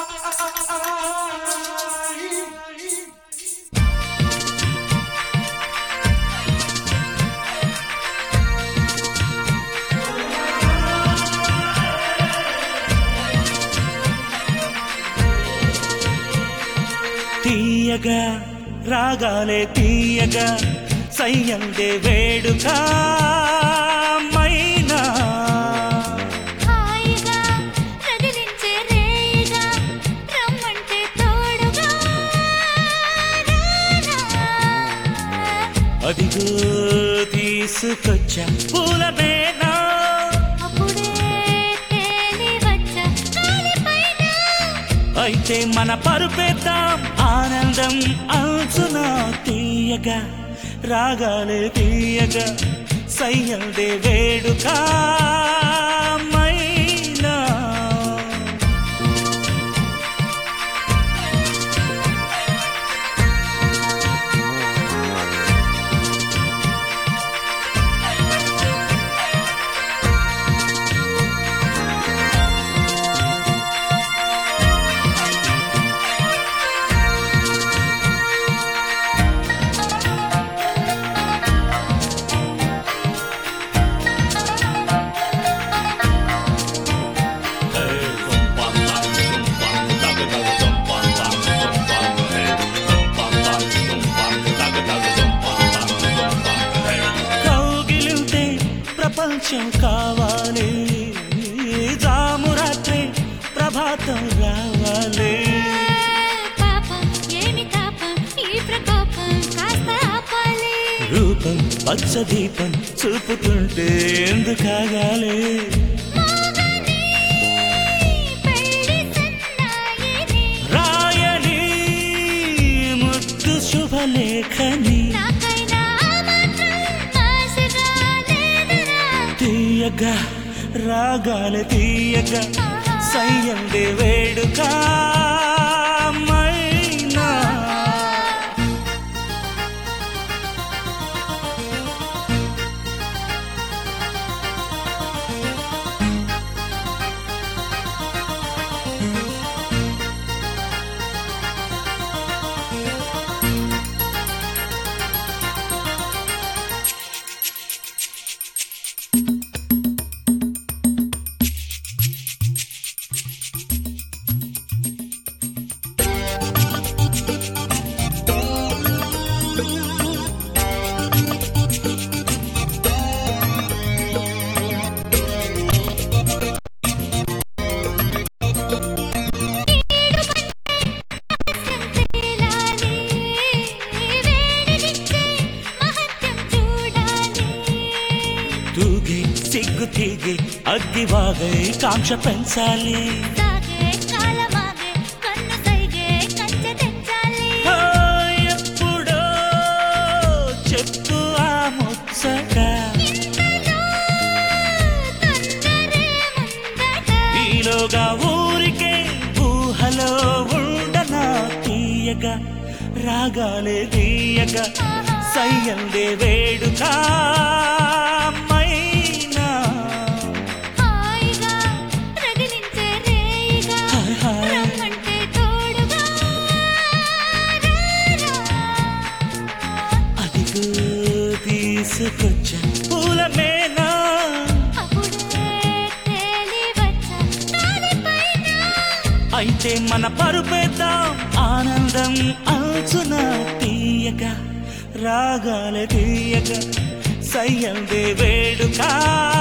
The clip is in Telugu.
తీయగా రాగాలే తీయగా సయ్యందే వేడుక మైనా హాయిగా రగిలించే రేయిగా రమ్మంటే తోడుగా రానా అదిగో తీసుకొచ్చా పూల మేనా అప్పుడే తేలి వచ్చా గాలిపైన అయితే మన పరుపేద్దాం ఆనందం అంచున తీయగా రాగాలే తీయగా సయ్యందే వేడుక మైనా కౌగిలింటే ప్రపంచం కావాలి జాము రాత్రి ప్రభాతం రావాలి పాపం ఏమి తాపం ఈ ప్రకోపం కాస్త ఆపాలి రూపం పచ్చ దీపం చూపుతుంటే ఎందుకాగాలి మోగని పెళ్లి సన్నాయిని రాయని ముద్దు శుభలేఖని నాకైనా మాత్రం ఆశగా లేదురా తీయగా రాగాలి తీయగా సయ్యందే వేడుక మైనా తేలాలి వేడినిచ్చే మహత్యం చూడాలి తూగి సిగ్గు తీగి అగ్గివాగై కాంక్ష పెంచాలి సాగే కాలమాగే కన్ను సైగే కంచె తెచ్చాలి ఓ, ఎప్పుడో చెప్పు ఆ ముచ్చట ఇంతలో తొందరే ముందట ఈలోగా ఊరికే ఊహలో ఉండనా తీయగా రాగాలే తీయగా సయ్యందే వేడుక మైనా హాయిగా రగిలించే రేయిగా హాయ్ హాయ్. రమ్మంటే తోడుగా రారా. అదిగో తీసుకొచ్చా పూల మేనా అప్పుడే తేలి వచ్చా గాలిపైన అయితే మన పరుపేద్దాం ఆనందం అంచున తీయగా రాగాలే తీయగా సయ్యందే వేడుక